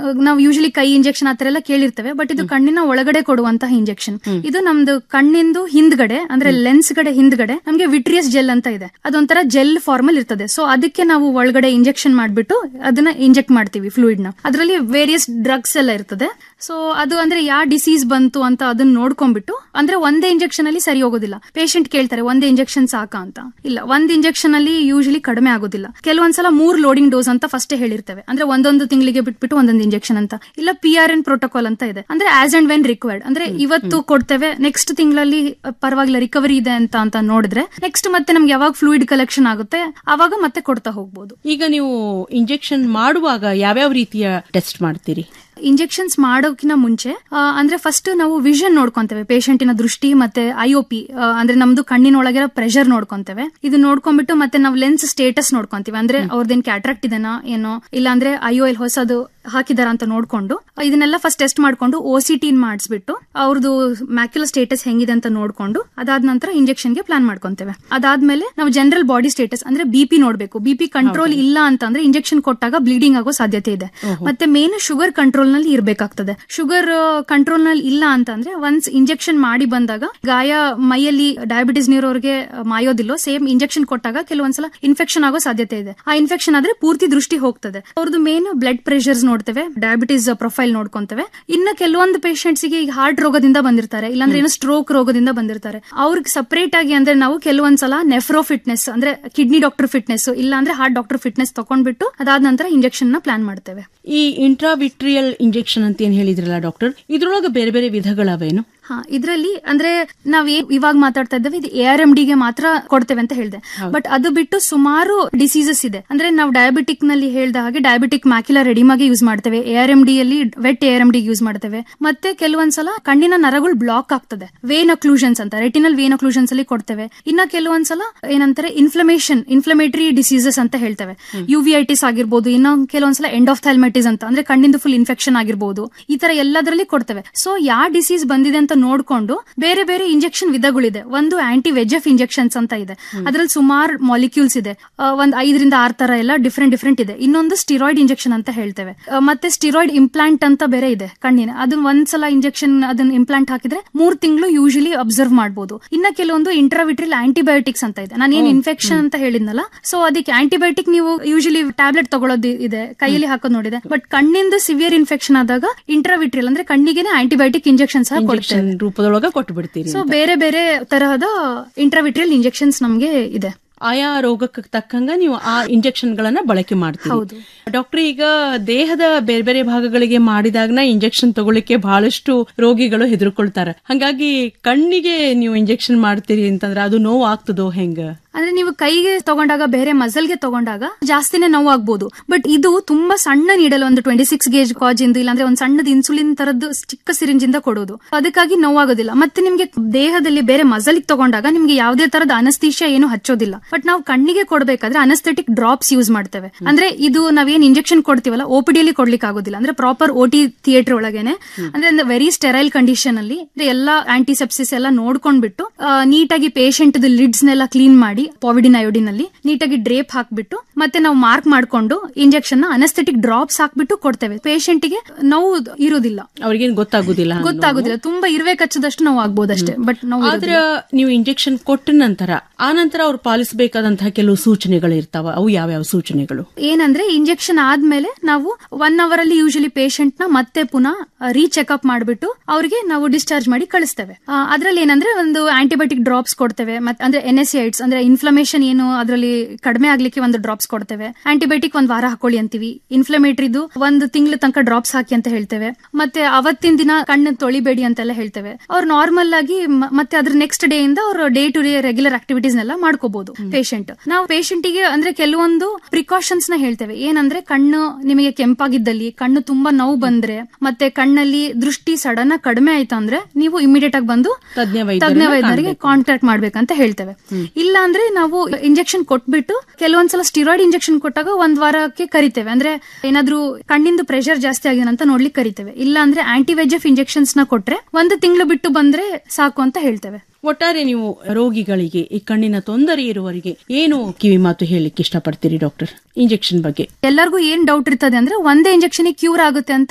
ನಾವು ಯೂಶಲಿ ಕೈ ಇಂಜೆಕ್ಷನ್ ಆತರ ಎಲ್ಲ ಕೇಳಿರ್ತೇವೆ ಬಟ್ ಇದು ಕಣ್ಣಿನ ಒಳಗಡೆ ಕೊಡುವಂತಹ ಇಂಜೆಕ್ಷನ್ ಇದು ನಮ್ದು ಕಣ್ಣಿಂದು ಹಿಂದ್ಗಡೆ ಅಂದ್ರೆ ಲೆನ್ಸ್ ಗಡೆ ಹಿಂದ್ಗಡೆ ನಮ್ಗೆ ವಿಟ್ರಿಯಸ್ ಜೆಲ್ ಅಂತ ಇದೆ ಅದೊಂಥರ ಜೆಲ್ ಫಾರ್ಮಲ್ ಇರ್ತದೆ ಸೊ ಅದಕ್ಕೆ ನಾವು ಒಳಗಡೆ ಇಂಜೆಕ್ಷನ್ ಮಾಡ್ಬಿಟ್ಟು ಅದನ್ನ ಇಂಜೆಕ್ಟ್ ಮಾಡ್ತೀವಿ ಫ್ಲೂಯಿಡ್ ನ ಅದರಲ್ಲಿ ವೇರಿಯಸ್ ಡ್ರಗ್ಸ್ ಎಲ್ಲ ಇರ್ತದೆ ಸೊ ಅದು ಅಂದ್ರೆ ಯಾವ ಡಿಸೀಸ್ ಬಂತು ಅಂತ ಅದನ್ನ ನೋಡ್ಕೊಂಡ್ಬಿಟ್ಟು ಅಂದ್ರೆ ಒಂದೇ ಇಂಜೆಕ್ಷನ್ ಅಲ್ಲಿ ಸರಿ ಹೋಗೋದಿಲ್ಲ ಪೇಷಂಟ್ ಕೇಳ್ತಾರೆ ಒಂದೇ ಇಂಜೆಕ್ಷನ್ ಸಾಕಾ ಅಂತ ಇಲ್ಲ ಒಂದ್ ಇಂಜೆಕ್ಷನ್ ಅಲ್ಲಿ ಯೂಶಲಿ ಕಡಿಮೆ ಆಗೋದಿಲ್ಲ ಕೆಲವೊಂದ್ಸಲ ಮೂರ್ ಲೋಡಿಂಗ್ ಡೋಸ್ ಅಂತ ಫಸ್ಟ್ ಹೇಳಿರ್ತೇವೆ ಅಂದ್ರೆ ಒಂದೊಂದು ತಿಂಗಳಿಗೆ ಬಿಟ್ಬಿಟ್ಟು ಒಂದೊಂದು ಇಂಜೆಕ್ಷನ್ ಅಂತ ಇಲ್ಲ ಪಿ ಆರ್ ಎನ್ ಪ್ರೋಟೋಕಾಲ್ ಅಂತ ಇದೆ ಅಂದ್ರೆ ಆಸ್ ಅಂಡ್ ವೆನ್ ರಿಕ್ವೈರ್ಡ್ ಅಂದ್ರೆ ಇವತ್ತು ಕೊಡ್ತೇವೆ ನೆಕ್ಸ್ಟ್ ತಿಂಗಳಲ್ಲಿ ಪರವಾಗಿಲ್ಲ ರಿಕವರಿ ಇದೆ ಅಂತ ಅಂತ ನೋಡಿದ್ರೆ ನೆಕ್ಸ್ಟ್ ಮತ್ತೆ ನಮ್ಗೆ ಯಾವಾಗ ಫ್ಲೂಯಿಡ್ ಕಲೆಕ್ಷನ್ ಆಗುತ್ತೆ ಅವಾಗ ಮತ್ತೆ ಕೊಡ್ತಾ ಹೋಗ್ಬೋದು ಈಗ ನೀವು ಇಂಜೆಕ್ಷನ್ ಮಾಡುವಾಗ ಯಾವ್ಯಾವ ರೀತಿಯ ಟೆಸ್ಟ್ ಮಾಡ್ತೀರಿ ಇಂಜೆಕ್ಷನ್ಸ್ ಮಾಡೋಕಿನ ಮುಂಚೆ ಆ, ಅಂದ್ರೆ ಫಸ್ಟ್ ನಾವು ವಿಷನ್ ನೋಡ್ಕೊಂತೇವೆ ಪೇಷಂಟಿನ ದೃಷ್ಟಿ ಮತ್ತೆ ಐಒಪಿ ಅಂದ್ರೆ ನಮ್ದು ಕಣ್ಣಿನೊಳಗಿರೋ ಪ್ರೆಷರ್ ನೋಡ್ಕೊಂತೇವೆ ಇದು ನೋಡ್ಕೊಂಡ್ಬಿಟ್ಟು ಮತ್ತೆ ನಾವು ಲೆನ್ಸ್ ಸ್ಟೇಟಸ್ ನೋಡ್ಕೊಂತೀವಿ ಅಂದ್ರೆ ಅವ್ರದ್ದೇನ್ ಕ್ಯಾಟ್ರಾಕ್ಟ್ ಇದೆನಾ ಏನೋ ಇಲ್ಲ ಅಂದ್ರೆ ಐಒ ಎಲ್ ಹೊಸದು ಹಾಕಿದಾರ ಅಂತ ನೋಡ್ಕೊಂಡು ಇದನ್ನೆಲ್ಲ ಫಸ್ಟ್ ಟೆಸ್ಟ್ ಮಾಡ್ಕೊಂಡು ಓ ಸಿ ಟಿ ಮಾಡಿಸ್ಬಿಟ್ಟು ಅವ್ರದ್ದು ಮ್ಯಾಕ್ಯುಲರ್ ಸ್ಟೇಟಸ್ ಹೆಂಗಿದೆ ಅಂತ ನೋಡ್ಕೊಂಡು ಅದಾದ ನಂತರ ಇಂಜೆಕ್ಷನ್ ಗೆ ಪ್ಲಾನ್ ಮಾಡ್ಕೊಂತೇವೆ ಅದಾದ್ಮೇಲೆ ನಾವು ಜನರಲ್ ಬಾಡಿ ಸ್ಟೇಟಸ್ ಅಂದ್ರೆ ಬಿಪಿ ನೋಡ್ಬೇಕು ಬಿಪಿ ಕಂಟ್ರೋಲ್ ಇಲ್ಲ ಅಂತಂದ್ರೆ ಇಂಜೆಕ್ಷನ್ ಕೊಟ್ಟಾಗ ಬ್ಲೀಡಿಂಗ್ ಆಗೋ ಸಾಧ್ಯತೆ ಇದೆ ಮತ್ತೆ ಮೇನ್ ಶುಗರ್ ಕಂಟ್ರೋಲ್ ನಲ್ಲಿ ಇರ್ಬೇಕಾಗ್ತದೆ ಶುಗರ್ ಕಂಟ್ರೋಲ್ ನಲ್ಲಿ ಇಲ್ಲ ಅಂತಂದ್ರೆ ಒನ್ಸ್ ಇಂಜೆಕ್ಷನ್ ಮಾಡಿ ಬಂದಾಗ ಗಾಯ ಮೈಯಲ್ಲಿ ಡಯಾಬಿಟಿಸ್ ನೀರೋರ್ಗೆ ಮಾಯೋದಿಲ್ಲೋ ಸೇಮ್ ಇಂಜೆಕ್ಷನ್ ಕೊಟ್ಟಾಗ ಕೆಲವೊಂದ್ಸಲ ಇನ್ಫೆಕ್ಷನ್ ಆಗೋ ಸಾಧ್ಯತೆ ಇದೆ ಆ ಇನ್ಫೆಕ್ಷನ್ ಆದ್ರೆ ಪೂರ್ತಿ ದೃಷ್ಟಿ ಹೋಗ್ತದೆ ಅವ್ರದ್ದು ಮೇನ್ ಬ್ಲಡ್ ಪ್ರೆಷರ್ಸ್ ನೋಡ್ತೇವೆ ಡಯಾಬಿಟಿಸ್ ಪ್ರೊಫೈಲ್ ನೋಡ್ಕೊಂತೇವೆ ಇನ್ನು ಕೆಲವೊಂದು ಪೇಷಂಟ್ಸ್ ಗೆ ಈಗ ಹಾರ್ಟ್ ರೋಗದಿಂದ ಬಂದಿರ್ತಾರೆ ಇಲ್ಲಾಂದ್ರೆ ಏನೋ ಸ್ಟ್ರೋಕ್ ರೋಗದಿಂದ ಬಂದಿರ್ತಾರೆ ಅವ್ರಿಗೆ ಸಪರೇಟ್ ಆಗಿ ಅಂದ್ರೆ ನಾವು ಕೆಲವೊಂದ್ಸಲ ನೆಫ್ರೋ ಫಿಟ್ನೆಸ್ ಅಂದ್ರೆ ಕಿಡ್ನಿ ಡಾಕ್ಟರ್ ಫಿಟ್ನೆಸ್ ಇಲ್ಲ ಅಂದ್ರೆ ಹಾರ್ಟ್ ಡಾಕ್ಟರ್ ಫಿಟ್ನೆಸ್ ತಕೊಂಡ್ಬಿಟ್ಟು ಅದಾದ ನಂತರ ಇಂಜೆಕ್ಷನ್ ನ ಪ್ಲಾನ್ ಮಾಡ್ತೇವೆ ಈ ಇಂಟ್ರಾವಿಟ್ರಿಯಲ್ ಇಂಜೆಕ್ಷನ್ ಅಂತ ಏನ್ ಹೇಳಿದ್ರಲ್ಲ ಡಾಕ್ಟರ್ ಇದ್ರೊಳಗೆ ಬೇರೆ ಬೇರೆ ವಿಧಗಳವೇನು ಹಾ ಇದ್ರಲ್ಲಿ ಅಂದ್ರೆ ನಾವ್ ಏನ್ ಇವಾಗ ಮಾತಾಡ್ತಾ ಇದ್ದೇವೆ ಇದು ಎ ಆರ್ ಎಂ ಗೆ ಮಾತ್ರ ಕೊಡ್ತೇವೆ ಅಂತ ಹೇಳಿದೆ ಬಟ್ ಅದು ಬಿಟ್ಟು ಸುಮಾರು ಡಿಸೀಸಸ್ ಇದೆ ಅಂದ್ರೆ ನಾವು ಡಯಾಬಿಟಿಕ್ ನಲ್ಲಿ ಹೇಳ್ದ ಹಾಗೆ ಡಯಾಬಿಟಿಕ್ ಮ್ಯಾಕ್ಯುಲರ್ ರೆಡಿಮಾಗೆ ಯೂಸ್ ಮಾಡ್ತೇವೆ ಎ ಆರ್ ಎಂ ಡಿ ಅಲ್ಲಿ wet A R M D use ಮಾಡ್ತೇವೆ ಮತ್ತೆ ಕೆಲವೊಂದ್ಸಲ ಕಣ್ಣಿನ ನರಗಳು ಬ್ಲಾಕ್ ಆಗ್ತದೆ ವೇನ್ ಅಕ್ಲೂಷನ್ಸ್ ಅಂತ ರೆಟಿನಲ್ ವೇನ್ ಅಕ್ಲೂಷನ್ಸ್ ಅಲ್ಲಿ ಕೊಡ್ತೇವೆ ಇನ್ನ ಕೆಲವೊಂದ್ಸಲ ಏನಂತಾರೆ ಇನ್ಫ್ಲಮೇಷನ್ ಇನ್ಫ್ಲಮೇಟರಿ ಡಿಸೀಸಸ್ ಅಂತ ಹೇಳ್ತೇವೆ ಯುವಿಐಟಿಸ್ ಆಗಿರ್ಬೋದು ಇನ್ನ ಕೆಲವೊಂದ್ಸಲ ಎಂಡ್ ಆಫ್ ಥೈಲ್ಮೈಟಿಸ್ ಅಂತ ಅಂದ್ರೆ ಕಣ್ಣಿಂದ ಫುಲ್ ಇನ್ಫೆಕ್ಷನ್ ಆಗಿರ್ಬೋದು ಈ ತರ ಎಲ್ಲದರಲ್ಲಿ ಕೊಡ್ತೇವೆ ಸೊ ಯಾವ ಡಿಸೀಸ್ ಬಂದಿದೆ ಅಂತ ನೋಡ್ಕೊಂಡು ಬೇರೆ ಬೇರೆ ಇಂಜೆಕ್ಷನ್ ವಿಧಗಳಿದೆ ಒಂದು ಆಂಟಿ ವೆಜೆಫ್ ಇಂಜೆಕ್ಷನ್ಸ್ ಅಂತ ಇದೆ ಅದ್ರಲ್ಲಿ ಸುಮಾರು ಮಾಲಿಕ್ಯೂಲ್ಸ್ ಇದೆ ಆ, ಒಂದ್ ಐದರಿಂದ ಆರ್ ತರ ಎಲ್ಲ ಡಿಫ್ರೆಂಟ್ ಡಿಫ್ರೆಂಟ್ ಇದೆ ಇನ್ನೊಂದು ಸ್ಟಿರಾಯ್ಡ್ ಇಂಜೆಕ್ಷನ್ ಅಂತ ಹೇಳ್ತೇವೆ ಆ, ಮತ್ತೆ ಸ್ಟಿರಾಯ್ಡ್ ಇಂಪ್ಲಾಂಟ್ ಅಂತ ಬೇರೆ ಇದೆ ಕಣ್ಣಿನ ಅದನ್ನ ಒಂದ್ಸಲ ಇಂಜೆಕ್ಷನ್ ಅದನ್ನ ಇಂಪ್ಲಾಂಟ್ ಹಾಕಿದ್ರೆ ಮೂರ್ ತಿಂಗಳು ಯೂಶಲಿ ಅಬ್ಸರ್ವ್ ಮಾಡಬಹುದು ಇನ್ನ ಕೆಲವೊಂದು ಇಂಟ್ರಾವಿಟ್ರಿಲ್ ಆಂಟಿಬಯೋಟಿಕ್ಸ್ ಅಂತ ಇದೆ ನಾನು ಏನ್ ಇನ್ಫೆಕ್ಷನ್ ಅಂತ ಹೇಳಿದ್ನಲ್ಲ ಸೊ ಅದಕ್ಕೆ ಆಂಟಿಬಯೋಟಿಕ್ ನೀವು ಯೂಶಲಿ ಟ್ಯಾಬ್ಲೆಟ್ ತಗೊಳ್ಳೋದು ಇದೆ ಕೈಯಲ್ಲಿ ಹಾಕೋದು ನೋಡಿದೆ ಬಟ್ ಕಣ್ಣಿಂದ ಸಿವಿಯರ್ ಇನ್ಫೆಕ್ಷನ್ ಆದಾಗ ಇಂಟ್ರಾವಿಟ್ರಿಯಲ್ ಅಂದ್ರೆ ಕಣ್ಣಿಗೆ ಆಂಟಿಬಯೋಟಿಕ್ ಇಂಜೆಕ್ಷನ್ ಸಹ ಕೊಡ್ತೇವೆ ಇಂಜೆಕ್ಷನ್ ರೂಪದೊಳಗೆ ಕೊಟ್ಟು ಬಿಡ್ತೀರಿ ಸೊ ಬೇರೆ ಬೇರೆ ತರಹದ ಇಂಟ್ರಾವಿಟ್ರಿಯಲ್ ಇಂಜೆಕ್ಷನ್ಸ್ ನಮ್ಗೆ ಇದೆ ಆಯಾ ರೋಗಕ್ಕೆ ತಕ್ಕಂಗ ನೀವು ಆ ಇಂಜೆಕ್ಷನ್ ಗಳನ್ನ ಬಳಕೆ ಮಾಡ್ತೀರಿ ಹೌದು. ಡಾಕ್ಟರ್ ಈಗ ದೇಹದ ಬೇರೆ ಬೇರೆ ಭಾಗಗಳಿಗೆ ಮಾಡಿದಾಗನ ಇಂಜೆಕ್ಷನ್ ತಗೊಳ್ಳಿಕ್ಕೆ ಬಹಳಷ್ಟು ರೋಗಿಗಳು ಹೆದರ್ಕೊಳ್ತಾರೆ ಹಂಗಾಗಿ ಕಣ್ಣಿಗೆ ನೀವು ಇಂಜೆಕ್ಷನ್ ಮಾಡ್ತೀರಿ ಅಂತಂದ್ರೆ ಅದು ನೋವು ಆಗ್ತದೋ ಹೆಂಗ ಅಂದ್ರೆ ನೀವು ಕೈಗೆ ತಗೊಂಡಾಗ ಬೇರೆ ಮಸಲ್ಗೆ ತಗೊಂಡಾಗ ಜಾಸ್ತಿನೇ ನೋವು ಆಗ್ಬೋದು ಬಟ್ ಇದು ತುಂಬಾ ಸಣ್ಣ ನೀಡಲ್ ಒಂದು ಟ್ವೆಂಟಿ ಸಿಕ್ಸ್ ಗೇಜ್ ಕಾಜ್ ಇಂದ ಇಲ್ಲಾಂದ್ರೆ ಒಂದು ಸಣ್ಣದ ಇನ್ಸುಲಿನ್ ತರದ್ದು ಚಿಕ್ಕ ಸಿರಿಂಜ್ ಇಂದ ಕೊಡೋದು ಅದಕ್ಕಾಗಿ ನೋವಾಗೋದಿಲ್ಲ ಮತ್ತೆ ನಿಮ್ಗೆ ದೇಹದಲ್ಲಿ ಬೇರೆ ಮಸಲ್ ತಗೊಂಡಾಗ ನಿಮ್ಗೆ ಯಾವುದೇ ತರದ ಅನಸ್ತೀಶಿಯಾ ಏನು ಹಚ್ಚೋದಿಲ್ಲ ಬಟ್ ನಾವು ಕಣ್ಣಿಗೆ ಕೊಡ್ಬೇಕಾದ್ರೆ ಅನಸ್ಥೆಟಿಕ್ ಡ್ರಾಪ್ಸ್ ಯೂಸ್ ಮಾಡ್ತೇವೆ ಅಂದ್ರೆ ಇದು ನಾವೇನ್ ಇಂಜೆಕ್ಷನ್ ಕೊಡ್ತೀವಲ್ಲ ಓಪಿಡಿಯಲ್ಲಿ ಕೊಡ್ಲಿಕ್ಕೆ ಆಗೋದಿಲ್ಲ ಅಂದ್ರೆ ಪ್ರಾಪರ್ ಓಟಿ ಥಿಯೇಟರ್ ಒಳಗೇನೆ ಅಂದ್ರೆ ವೆರಿ ಸ್ಟೆರೈಲ್ ಕಂಡೀಷನ್ ಅಲ್ಲಿ ಅಂದ್ರೆ ಎಲ್ಲಾ ಆಂಟಿಸೆಪ್ಸಿಸ್ ಎಲ್ಲ ನೋಡ್ಕೊಂಡ್ಬಿಟ್ಟು ನೀಟಾಗಿ ಪೇಷಂಟ್ ಲಿಡ್ಸ್ ನೆಲ್ಲ ಕ್ಲೀನ್ ಮಾಡಿ ಪಾವಿಡಿನ್ ಅಯೋಡಿನ್ ಅಲ್ಲಿ ನೀಟಾಗಿ ಡ್ರೇಪ್ ಹಾಕ್ಬಿಟ್ಟು ಮತ್ತೆ ನಾವು ಮಾರ್ಕ್ ಮಾಡ್ಕೊಂಡು ಇಂಜೆಕ್ಷನ್ ಅನಸ್ಥೆಟಿಕ್ ಡ್ರಾಪ್ಸ್ ಹಾಕ್ಬಿಟ್ಟು ಕೊಡ್ತೇವೆ ಪೇಷಂಟ್ ಗೆ ನೋವು ಇರೋದಿಲ್ಲ ಅವ್ರಿಗೇನ್ ಗೊತ್ತಾಗುದಿಲ್ಲ ಹಂಗ್ ಗೊತ್ತಾಗೋದಿಲ್ಲ ತುಂಬಾ ಇರುವೆ ಕಚ್ಚದಷ್ಟು ನೋವು ಆಗ್ಬೋದಷ್ಟೇ ಬಟ್ ನೋವು ಆದ್ರ ನೀವು ಇಂಜೆಕ್ಷನ್ ಕೊಟ್ಟ ನಂತರ ಆ ನಂತರ ಅವ್ರು ಪಾಲಿಸಬೇಕಾದಂತಹ ಕೆಲವು ಸೂಚನೆಗಳು ಇರ್ತಾವ ಅವು ಯಾವ್ಯಾವ ಸೂಚನೆಗಳು ಏನಂದ್ರೆ ಇಂಜೆಕ್ಷನ್ ಆದ್ಮೇಲೆ ನಾವು ಒನ್ ಅವರ್ ಅಲ್ಲಿ ಯೂಶಲಿ ಪೇಷಂಟ್ ನ ಮತ್ತೆ ಪುನಃ ರೀಚೆಕ್ಅಪ್ ಮಾಡ್ಬಿಟ್ಟು ಅವ್ರಿಗೆ ನಾವು ಡಿಸ್ಚಾರ್ಜ್ ಮಾಡಿ ಕಳಿಸ್ತೇವೆ ಅದ್ರಲ್ಲಿ ಏನಂದ್ರೆ ಒಂದು ಆಂಟಿಬಯೋಟಿಕ್ ಡ್ರಾಪ್ಸ್ ಕೊಡ್ತೇವೆ ಮತ್ತೆ ಅಂದ್ರೆ ಎನ್ಎಸ್ಐಡ್ಸ್ ಅಂದ್ರೆ ಇನ್ಫ್ಲಮೇಷನ್ ಏನು ಅದರಲ್ಲಿ ಕಡಿಮೆ ಆಗ್ಲಿಕ್ಕೆ ಒಂದು ಡ್ರಾಪ್ಸ್ ಕೊಡ್ತೇವೆ ಆಂಟಿಬಯೋಟಿಕ್ ಒಂದ್ ವಾರ ಹಾಕೊಳ್ಳಿ ಅಂತೀವಿ ಇನ್ಫ್ಲಮೇಟರಿದು ಒಂದು ತಿಂಗಳ ತನಕ ಡ್ರಾಪ್ಸ್ ಹಾಕಿ ಅಂತ ಹೇಳ್ತೇವೆ ಮತ್ತೆ ಅವತ್ತಿನ ದಿನ ಕಣ್ಣು ತೊಳಿಬೇಡಿ ಅಂತೆಲ್ಲ ಹೇಳ್ತೇವೆ ಅವ್ರು ನಾರ್ಮಲ್ ಆಗಿ ಮ- ಮತ್ತೆ ಅದ್ರ ನೆಕ್ಸ್ಟ್ ಡೇ ಇಂದ ಅವ್ರು day to day regular activities ನೆಲ್ಲ ಮಾಡ್ಕೋಬಹುದು ಪೇಷಂಟ್ ನಾವು patient ಗೆ ಅಂದ್ರೆ ಕೆಲವೊಂದು ಪ್ರಿಕಾಷನ್ಸ್ ನ ಹೇಳ್ತೇವೆ ಏನಂದ್ರೆ ಕಣ್ಣು ನಿಮಗೆ ಕೆಂಪಾಗಿದ್ದಲ್ಲಿ ಕಣ್ಣು ತುಂಬಾ ನೋವು ಬಂದ್ರೆ ಮತ್ತೆ ಕಣ್ಣಲ್ಲಿ ದೃಷ್ಟಿ ಸಡನ್ ಆಗಿ ಕಡಿಮೆ ಆಯ್ತು ಅಂದ್ರೆ ನೀವು ಇಮಿಡಿಯೇಟ್ ಆಗಿ ಬಂದು ತಜ್ಞ ವೈದ್ಯರನ್ನ ತಜ್ಞ ವೈದ್ಯರಿಗೆ ಕಾಂಟ್ಯಾಕ್ಟ್ ಮಾಡ್ಬೇಕಂತ ಹೇಳ್ತೇವೆ ಇಲ್ಲ ಅಂದ್ರೆ ನಾವು ಇಂಜೆಕ್ಷನ್ ಕೊಟ್ಬಿಟ್ಟು ಕೆಲವೊಂದ್ಸಲ ಸ್ಟಿರಾಯ್ಡ್ ಇಂಜೆಕ್ಷನ್ ಕೊಟ್ಟಾಗ ಒಂದ್ ವಾರಕ್ಕೆ ಕರಿತೇವೆ ಅಂದ್ರೆ ಏನಾದ್ರೂ ಕಣ್ಣಿಂದ ಪ್ರೆಷರ್ ಜಾಸ್ತಿ ಆಗಿದೆ ಅಂತ ನೋಡ್ಲಿಕ್ಕೆ ಕರಿತೇವೆ ಇಲ್ಲ ಅಂದ್ರೆ ಆಂಟಿವೆಜೆಫ್ ಇಂಜೆಕ್ಷನ್ಸ್ ನ ಕೊಟ್ರೆ ಒಂದು ತಿಂಗಳು ಬಿಟ್ಟು ಬಂದ್ರೆ ಸಾಕು ಅಂತ ಹೇಳ್ತೇವೆ ಒಟ್ಟಾರೆ ನೀವು ರೋಗಿಗಳಿಗೆ ಈ ಕಣ್ಣಿನ ತೊಂದರೆ ಇರುವವರಿಗೆ ಏನು ಕಿವಿ ಮಾತು ಹೇಳಲಿಕ್ಕೆ ಇಷ್ಟಪಡ್ತೀರಿ ಡಾಕ್ಟರ್ ಇಂಜೆಕ್ಷನ್ ಬಗ್ಗೆ ಎಲ್ಲರಿಗೂ ಏನ್ ಡೌಟ್ ಇರ್ತದೆ ಅಂದ್ರೆ ಒಂದೇ ಇಂಜೆಕ್ಷನ್ ಕ್ಯೂರ್ ಆಗುತ್ತೆ ಅಂತ